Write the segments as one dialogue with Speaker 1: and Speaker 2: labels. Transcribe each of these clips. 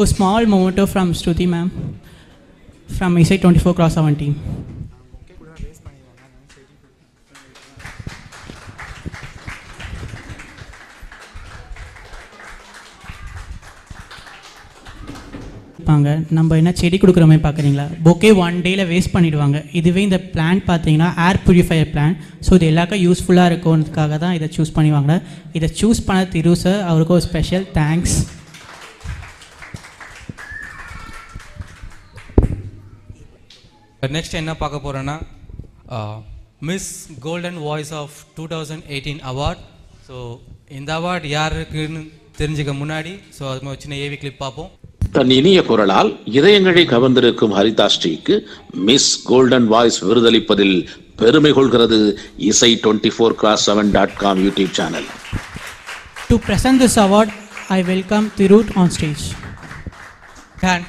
Speaker 1: A small memento from Shruti ma'am from ISI 24 Cross 7 team. இருப்பாங்க நம்ம என்ன செடி கொடுக்குற மாதிரி பார்க்குறீங்களா பொக்கே ஒன் டேயில் வேஸ்ட் பண்ணிடுவாங்க இதுவே இந்த பிளான் பார்த்தீங்கன்னா ஏர் பியூரிஃபையர் பிளான் ஸோ இது எல்லாருக்கும் யூஸ்ஃபுல்லாக இருக்கும்ன்றதுக்காக தான் இதை சூஸ் பண்ணி வாங்க இதை சூஸ் பண்ண திரு சார் அவருக்கு ஒரு ஸ்பெஷல் தேங்க்ஸ்
Speaker 2: நெக்ஸ்ட் என்ன பார்க்க போகிறோன்னா miss golden voice of two thousand eighteen award so இந்த அவார்ட் யாருக்குன்னு தெரிஞ்சுக்க முன்னாடி ஸோ அது மாதிரி சின்ன ஏவி கிளிப் பார்ப்போம்
Speaker 3: தன் இனிய குரலால் இதயங்களை கவர்ந்திருக்கும் ஹரிதா ஸ்ரீக்கு மிஸ் கோல்டன் வாய்ஸ் விருதளிப்பதில் பெருமை கொள்கிறது இசை twenty four cross seven dot com YouTube channel
Speaker 1: To present this award, I welcome Tirut on stage.
Speaker 2: Hand.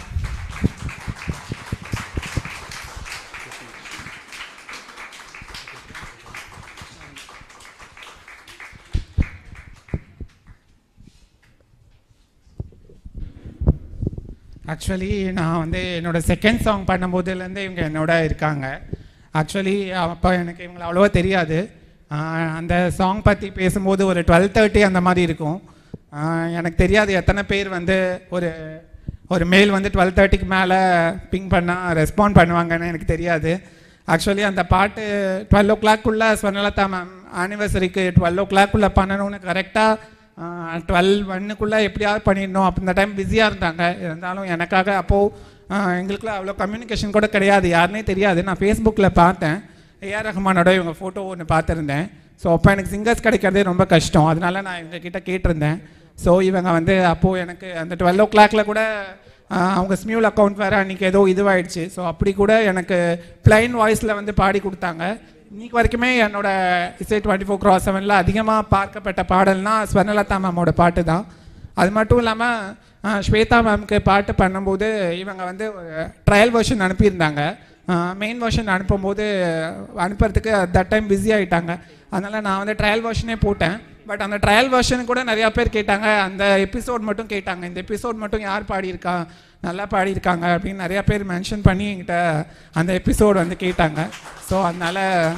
Speaker 4: Actually நான் வந்து என்னோட செகண்ட் சாங் பண்ணும்போதுலேருந்து இவங்க என்னோட இருக்காங்க ஆக்சுவலி அப்போ எனக்கு இவங்களை அவ்வளோவா தெரியாது ஆஹ் அந்த சாங் பற்றி பேசும்போது ஒரு டுவெல் தேர்ட்டி அந்த மாதிரி இருக்கும் ஆஹ் எனக்கு தெரியாது எத்தனை பேர் வந்து ஒரு ஒரு மெயில் வந்து டுவெல் தேர்ட்டிக்கு மேலே பிங் பண்ணால் ரெஸ்பாண்ட் பண்ணுவாங்கன்னு எனக்கு தெரியாது ஆக்சுவலி அந்த பாட்டு டுவெல் ஓ கிளாக்குள்ளே ஸ்வர்ணலதா மேம் ஆனிவர்சரிக்கு டுவெல் ஓ கிளாக்குள்ளே பண்ணணும்னு கரெக்டாக டுவெல் ஒன்னுக்குள்ளே எப்படியாவது பண்ணிடணும் அப்போ இந்த டைம் பிஸியாக இருந்தாங்க இருந்தாலும் எனக்காக அப்போது எங்களுக்குள்ள அவ்வளோ கம்யூனிகேஷன் கூட கிடையாது யாருனே தெரியாது நான் ஃபேஸ்புக்கில் பார்த்தேன் ஏஆர் ரஹ்மானோட இவங்க ஃபோட்டோ ஒன்று பார்த்துருந்தேன் ஸோ அப்போ எனக்கு சிங்கர்ஸ் கிடைக்கிறதே ரொம்ப கஷ்டம் அதனால நான் இவங்க கிட்ட கேட்டிருந்தேன் ஸோ இவங்க வந்து அப்போது எனக்கு அந்த டுவெல் ஓ கிளாக்ல கூட ஆஹ், அவங்க ஸ்மியூல் அக்கௌண்ட் வேறு அன்றைக்கி ஏதோ இதுவாயிடுச்சு ஸோ அப்படி கூட எனக்கு பிளைன் வாய்ஸில் வந்து பாடி கொடுத்தாங்க இன்னைக்கு வரைக்குமே என்னோட இசை டுவெண்ட்டி ஃபோர் கிராஸ் செவனில் அதிகமாக பார்க்கப்பட்ட பாடல்னா ஸ்வர்ணலதா மேமோட பாட்டு தான் அது மட்டும் இல்லாமல் ஸ்வேதா மேம்க்கு பாட்டு பண்ணும்போது இவங்க வந்து ட்ரையல் வெர்ஷன் அனுப்பியிருந்தாங்க மெயின் வெர்ஷன் அனுப்பும்போது அனுப்புறதுக்கு தட் டைம் பிஸி ஆகிட்டாங்க அதனால் நான் வந்து ட்ரையல் வெர்ஷனே போட்டேன் பட் அந்த ட்ரையல் வெர்ஷன் கூட நிறையா பேர் கேட்டாங்க அந்த எபிசோட் மட்டும் கேட்டாங்க இந்த எபிசோட் மட்டும் யார் பாடியிருக்கா நல்லா பாடியிருக்காங்க அப்படின்னு நிறையா பேர் மென்ஷன் பண்ணி என்கிட்ட அந்த எபிசோட் வந்து கேட்டாங்க ஸோ அதனால்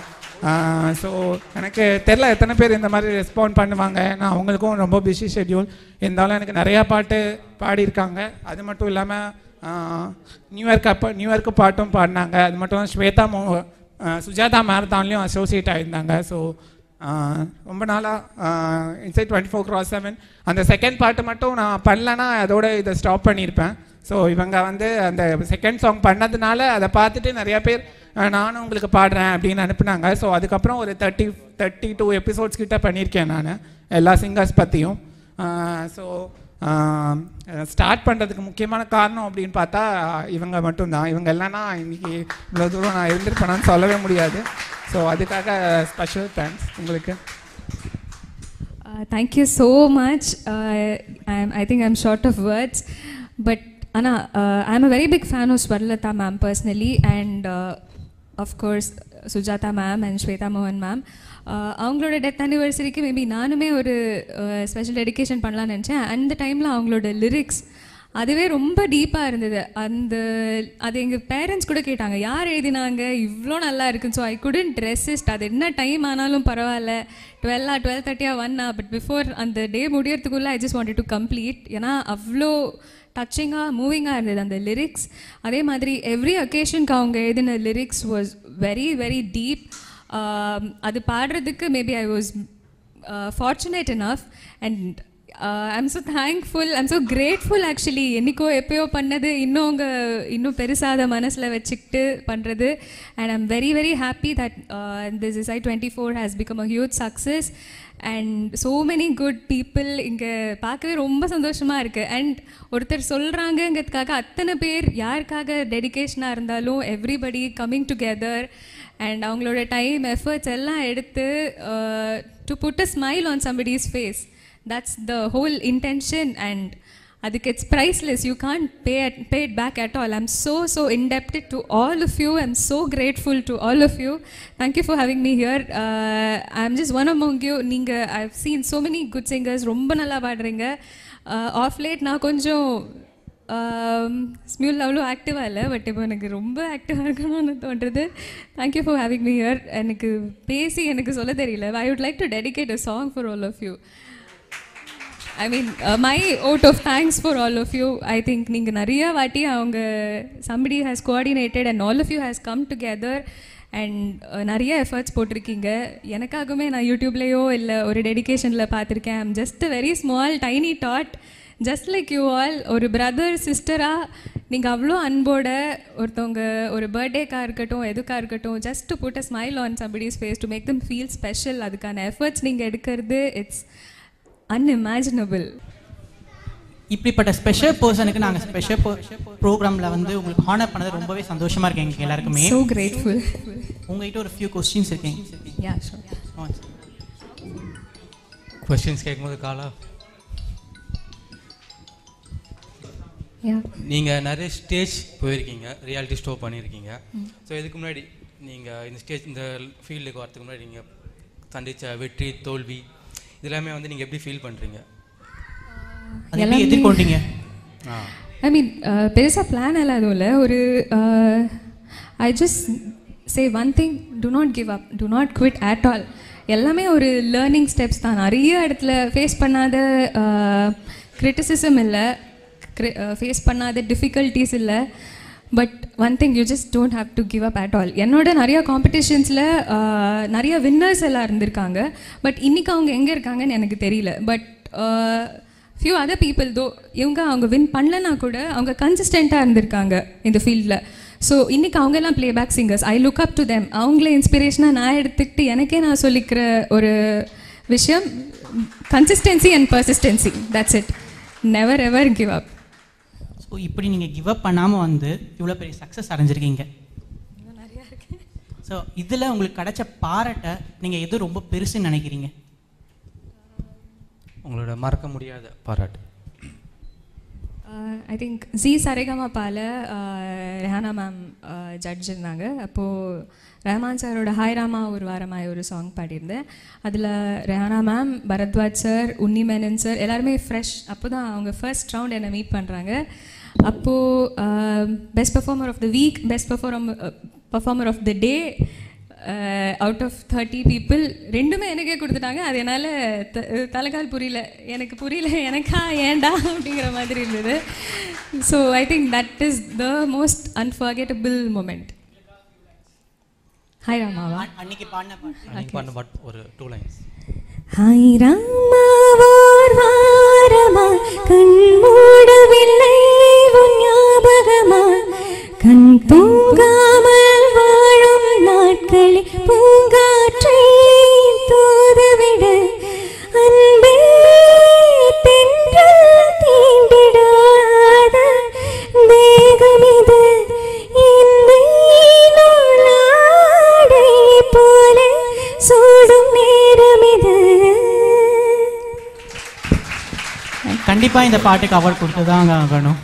Speaker 4: ஸோ எனக்கு தெரில எத்தனை பேர் இந்த மாதிரி ரெஸ்பாண்ட் பண்ணுவாங்க நான் அவங்களுக்கும் ரொம்ப பிஸி ஷெட்யூல் இருந்தாலும் எனக்கு நிறையா பாட்டு பாடியிருக்காங்க அது மட்டும் இல்லாமல் நியூ இயர்க்கு அப்போ நியூ இயர்க்கு பாட்டும் பாடினாங்க அது மட்டும் இல்லாம ஸ்வேதா மோ ஆஹ் சுஜாதா மேரத்தான்லேயும் அசோசியேட் ஆகியிருந்தாங்க ஸோ ரொம்ப நாளாக inside twenty four cross seven அந்த செகண்ட் பாட்டு மட்டும் நான் பண்ணலன்னா அதோட இதை ஸ்டாப் பண்ணியிருப்பேன் ஸோ இவங்க வந்து அந்த செகண்ட் சாங் பண்ணதுனால அதை பார்த்துட்டு நிறையா பேர் அஹ், நானும் உங்களுக்கு பாடுறேன் அப்படின்னு அனுப்புனாங்க ஸோ அதுக்கப்புறம் ஒரு தேர்ட்டி தேர்ட்டி டூ எபிசோட்ஸ் கிட்ட பண்ணியிருக்கேன் நான் எல்லா சிங்கர்ஸ் பற்றியும் ஸோ ஸ்டார்ட் பண்ணுறதுக்கு முக்கியமான காரணம் அப்படின்னு பார்த்தா இவங்க மட்டும்தான் இவங்க இல்லைன்னா இன்னைக்கு இவ்வளோ தூரம் நான் இருந்திருப்பேனான்னு சொல்லவே முடியாது ஸோ அதுக்காக ஸ்பெஷல் தேங்க்ஸ் உங்களுக்கு
Speaker 5: Uh, thank you so much. Uh, I'm, I think I'm short of words, but Anna, uh, I'm a very big fan of Swarlata ma'am personally, and uh, of course Sujata ma'am and Shweta Mohan ma'am. Uh, அவங்களோட death அனிவர்சரிக்கு maybe நானுமே ஒரு special dedication பண்ணலாம்னு நினச்சேன் அந்த டைமில் அவங்களோட lyrics அதுவே ரொம்ப டீப்பாக இருந்தது அந்த அது எங்கள் பேரண்ட்ஸ் கூட கேட்டாங்க யார் எழுதினாங்க இவ்வளோ நல்லா இருக்குன்னு ஸோ ஐ குடன்ட் ரெசிஸ்ட் அது என்ன டைம் ஆனாலும் பரவாயில்ல டுவெல்லா டுவெல் தேர்ட்டியா ஒன்னா பட் பிஃபோர் அந்த டே முடியறதுக்குள்ளே I just wanted to complete ஏன்னா அவ்வளோ டச்சிங்காக மூவிங்காக இருந்தது அந்த லிரிக்ஸ் அதே மாதிரி எவ்ரி அக்கேஷனுக்கு அவங்க எழுதின lyrics was very very deep அது பாடுறதுக்கு maybe I was fortunate enough and I'm so thankful I'm so grateful actually என்னைக்கோ எப்பயோ பண்ணது இன்னும் அவங்க இன்னும் பெருசாக அதை மனசில் வச்சுக்கிட்டு பண்ணுறது and I'm very very happy that this is I twenty four has become a huge success and so many good people இங்கே பார்க்கவே ரொம்ப சந்தோஷமாக இருக்குது அண்ட் ஒருத்தர் சொல்கிறாங்கங்கிறதுக்காக அத்தனை பேர் யாருக்காக டெடிகேஷனாக இருந்தாலும் எவ்ரிபடி கம்மிங் டுகெதர் அண்ட் அவங்களோட டைம் எஃபர்ட்ஸ் எல்லாம் எடுத்து to put a smile on somebody's face that's the whole intention and அதுக்கு it's priceless you can pay pay it back at all I'm so so indebted to all of you I'm so grateful to all of you thank you for having me here I am just one among you நீங்கள் I've seen so many good singers ரொம்ப நல்லா பாடுறீங்க of late நான் கொஞ்சம் Smule அவ்வளோ ஆக்டிவாக இல்லை but இப்போ எனக்கு ரொம்ப ஆக்டிவாக இருக்கணும்னு தோன்றுறது thank you for having me here எனக்கு பேசி எனக்கு சொல்ல தெரியல I would like to dedicate a song for all of you I mean my out of thanks for all of you I think நீங்கள் நிறைய வாட்டி அவங்க somebody has coordinated and all of you has come together and நிறைய efforts போட்டிருக்கீங்க எனக்காகவுமே நான் யூடியூப்லேயோ இல்லை ஒரு டெடிகேஷனில் பார்த்துருக்கேன் I'm just very small tiny dot just like you all ஒரு பிரதர் சிஸ்டராக நீங்கள் அவ்வளோ அன்போட ஒருத்தவங்க ஒரு பர்த்டேக்காக இருக்கட்டும் எதுக்காக இருக்கட்டும் just to put a smile on somebody's face to make them feel special அதுக்கான எஃபர்ட்ஸ் நீங்கள் எடுக்கிறது இட்ஸ் அன்இமேஜினபிள்
Speaker 1: இப்படிப்பட்ட ஸ்பெஷல் பர்சனுக்கு நாங்கள் ஸ்பெஷல் ப்ரோக்ராமில் வந்து உங்களுக்கு ஹானர் பண்ணது ரொம்பவே சந்தோஷமாக இருக்கு எங்களுக்கு எல்லாருக்குமே
Speaker 5: ஸோ கிரேட்ஃபுல்
Speaker 1: உங்ககிட்ட ஒரு ஃபியூ கொஸ்டின்ஸ் இருக்கேன்
Speaker 5: யா ஷோர்
Speaker 2: கொஸ்டின்ஸ் கேட்கும்போது காலா
Speaker 5: யா
Speaker 2: நீங்கள் நிறைய ஸ்டேஜ் போயிருக்கீங்க ரியாலிட்டி ஷோ பண்ணியிருக்கீங்க ஸோ இதுக்கு முன்னாடி நீங்கள் இந்த ஸ்டேஜ் இந்த ஃபீல்டுக்கு வரதுக்கு முன்னாடி நீங்கள் சந்திச்ச வெற்றி தோல்வி இதெல்லாமே வந்து நீங்கள் எப்படி ஃபீல் பண்ணுறீங்க
Speaker 1: அதை எப்படி எதிர்கொண்டீங்க
Speaker 2: ஆ
Speaker 5: ஐ மீன் பெருசாக பிளான் எல்லாம் எதுவும் இல்லை ஒரு I just say one thing to not give up to not quit at all எல்லாமே ஒரு லேர்னிங் ஸ்டெப்ஸ் தான் நிறைய இடத்துல ஃபேஸ் பண்ணாத கிரிட்டிசிசம் இல்லை ஃபேஸ் பண்ணாத டிஃபிகல்ட்டிஸ் இல்லை but one thing you just don't have to give up at all என்னோட நிறைய காம்படிஷன்ஸில் நிறைய வின்னர்ஸ் எல்லாம் இருந்திருக்காங்க பட் இன்னைக்கு அவங்க எங்கே இருக்காங்கன்னு எனக்கு தெரியல பட் ஃபியூ அதர் பீப்புள் தோ இவங்க அவங்க வின் பண்ணலனா கூட அவங்க கன்சிஸ்டண்ட்டாக இருந்திருக்காங்க இந்த ஃபீல்டில் ஸோ இன்றைக்கி அவங்க எல்லாம் playback singers I look up to them அவங்கள இன்ஸ்பிரேஷனாக நான் எடுத்துக்கிட்டு எனக்கே நான் சொல்லிக்கிற ஒரு விஷயம் consistency and persistence that's it never ever give up
Speaker 1: so இப்படி நீங்கள் கிவ் அப் பண்ணாமல் வந்து இவ்வளோ பெரிய சக்ஸஸ் அடைஞ்சிருக்கீங்க ஸோ இதில் உங்களுக்கு கிடைச்ச பாராட்டை நீங்கள் எது ரொம்ப பெருசுன்னு நினைக்கிறீங்க
Speaker 2: உங்களோட மறக்க முடியாத பாராட்டு
Speaker 5: ஐ திங்க் ஜி சரேகமாப்பால ரெஹானா மேம் ஜட்ஜ் இருந்தாங்க அப்போது ரஹ்மான் சாரோட ஹாய் ராமா ஒரு வாரமாய் ஒரு சாங் பாடியிருந்தேன் அதில் Rehana ma'am Bharadwaj sir Unni Menon sir எல்லாருமே ஃப்ரெஷ் அப்போ தான் அவங்க ஃபர்ஸ்ட் ரவுண்ட் என்னை மீட் பண்ணுறாங்க அப்போது best performer of the week best perform performer of the day out of thirty people ரெண்டுமே எனக்கே கொடுத்துட்டாங்க அது என்னால் த தலைகால் புரியல எனக்கு புரியல எனக்கா ஏண்டா அப்படிங்கிற மாதிரி இருந்தது so I think that is the most unforgettable moment ஹாய் ராமாவா
Speaker 1: அன்னைக்கு பாடின பாட்டு
Speaker 2: அன்னைக்கு பண்ண பாட்டு ஒரு டூ லைன்ஸ்
Speaker 6: ஹாய் ராமாவோர் வாரமா கண் மூடவில்லை உன் ஞாபகமா கண் தூங்காமல் வாழும் நாட்களில் பூங்காற்றை தூதுவிட அன்பே தென்றல் தீண்டிடாத தேகம் இது என்னை நூலாடை போல சூடும் நேரம் இது
Speaker 1: கண்டிப்பாக இந்த பாட்டுக்கு அவார்ட் கொடுத்து தான் ஆகணும்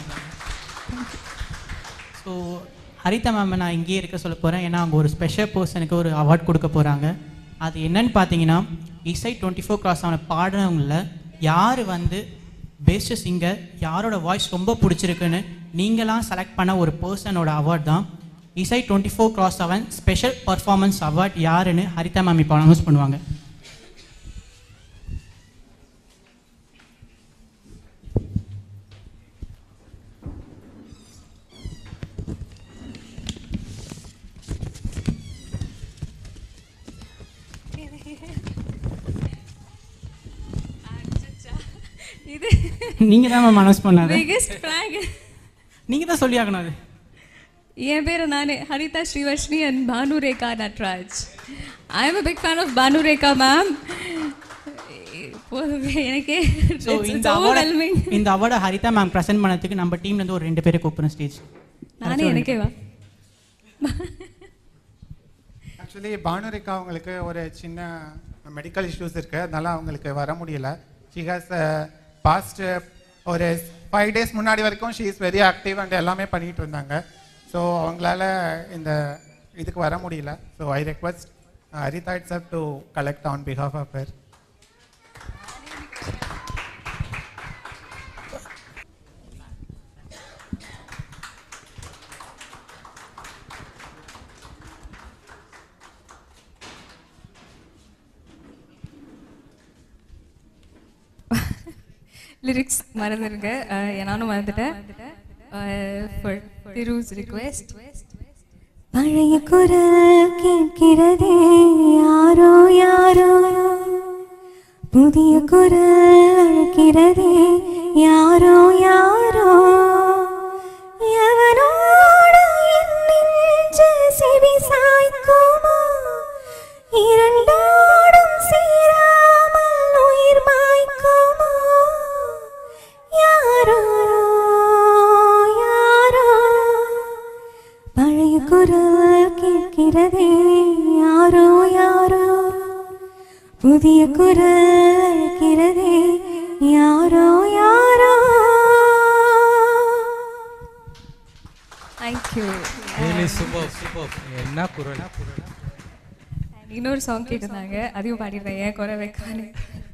Speaker 1: ஸோ ஹரிதா மேம் நான் இங்கேயே இருக்க சொல்ல போகிறேன் ஏன்னா அவங்க ஒரு ஸ்பெஷல் பர்சனுக்கு ஒரு அவார்ட் கொடுக்க போகிறாங்க அது என்னன்னு பார்த்தீங்கன்னா இசை டுவெண்ட்டி ஃபோர் கிராஸ் ஆன பாடினவங்கள யார் வந்து பெஸ்ட் சிங்கர் யாரோட வாய்ஸ் ரொம்ப பிடிச்சிருக்குன்னு நீங்களாம் செலக்ட் பண்ண ஒரு பர்சனோட அவார்ட் தான் இசை twenty four cross seven special performance award யாருன்னு ஹரிதா மேம் இப்போ அனௌன்ஸ் பண்ணுவாங்க
Speaker 5: இது
Speaker 1: நீங்கள் தான் மேம் அனௌன்ஸ் பண்ணாது
Speaker 5: பிகெஸ்ட் ஃப்ராக்
Speaker 1: நீங்கள் தான் சொல்லி ஆகணும் அது
Speaker 5: என் பேர் நானே Haritha Srivarshini and Bhanu Rekha Natraj I am a big fan of Bhanu Rekha ma'am போதுமே எனக்கே
Speaker 1: ஸோ இந்த அவார்டு இந்த அவார்டை ஹரிதா மேம் ப்ரெசென்ட் பண்ணதுக்கு நம்ம டீம்லேருந்து ஒரு ரெண்டு பேரை கூப்பிடுறோம் ஸ்டேஜ்
Speaker 5: நானே எனக்கே வா
Speaker 4: ஆக்சுவலி பானுரிக்கா அவங்களுக்கு ஒரு சின்ன மெடிக்கல் இஷ்யூஸ் இருக்குது அதனால அவங்களுக்கு வர முடியல ஷி ஹாஸ் பாஸ்ட் ஒரு ஃபைவ் டேஸ் முன்னாடி வரைக்கும் she is very active and எல்லாமே பண்ணிட்டு இருந்தாங்க ஸோ அவங்களால இந்த இதுக்கு வர முடியல so I request Haritha it's up to collect on behalf of her
Speaker 5: lyrics மறந்துருங்க அஹ், நானும் மறந்துட்டேன் ஃபார் திருஸ் ரிக்வெஸ்ட்
Speaker 6: பழைய குரல் கேட்கிறதே யாரோ யாரோ புதிய குரல் அழைக்கிறதே யாரோ யாரோ எவனோடு என் நெஞ்சு செவி சாய்க்குமோ இரண்டோடும் சேராமல் உயிர் மாய்க்குமோ யாரோ யாரோ பழைய குரல் கேட்கிறதே யாரோ யாரோ புதிய குரல் அழைக்கிறதே யாரோ யாரோ
Speaker 5: தேங்க்யூ
Speaker 2: ரியலி சூப்பர் சூப்பர் என்ன குரல்
Speaker 5: இன்னொரு சாங் கேட்டிருந்தாங்க அதையும் பாடிடுறேன் ஏன் குறை வைக்கானு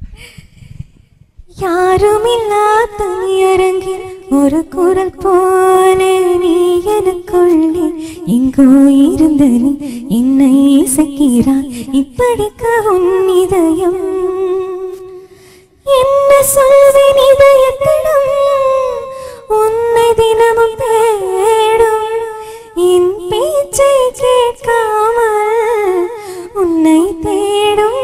Speaker 6: யாருமில்லா தனியரங்கில் ஒரு குரல் போல நீ எனக்குள்ளே எங்கோ இருந்த நீ என்னை இசைக்கிறாய் இப்படிக்க உன் இதயம் என்ன சொல்வேன் இதயத்திடம் உன்னை தினமும் தேடும் என் பேச்சை கேட்காமல் உன்னை தேடும்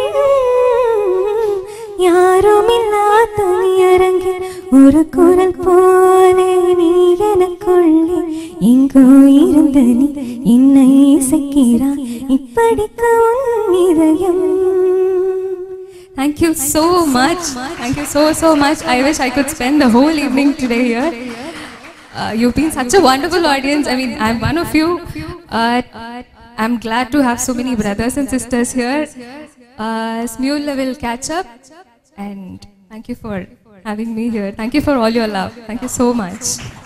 Speaker 6: யாருமில்லா தனியரங்கில் ஒரு குரல் போலே நீ எனக்குள்ளே எங்கோ இருந்த நீ என்னை இசைக்கிறாய் இப்படிக்க உன் இதயம்
Speaker 5: Thank you so much. Thank you so, so much. I wish I could spend the whole evening today here. Uh, you've been such a wonderful audience. I mean, I'm one of you. Uh, I'm glad to have so many brothers and sisters here. Uh, Smule will catch up. And thank you for having me here. Thank you for all your love. Thank you so much.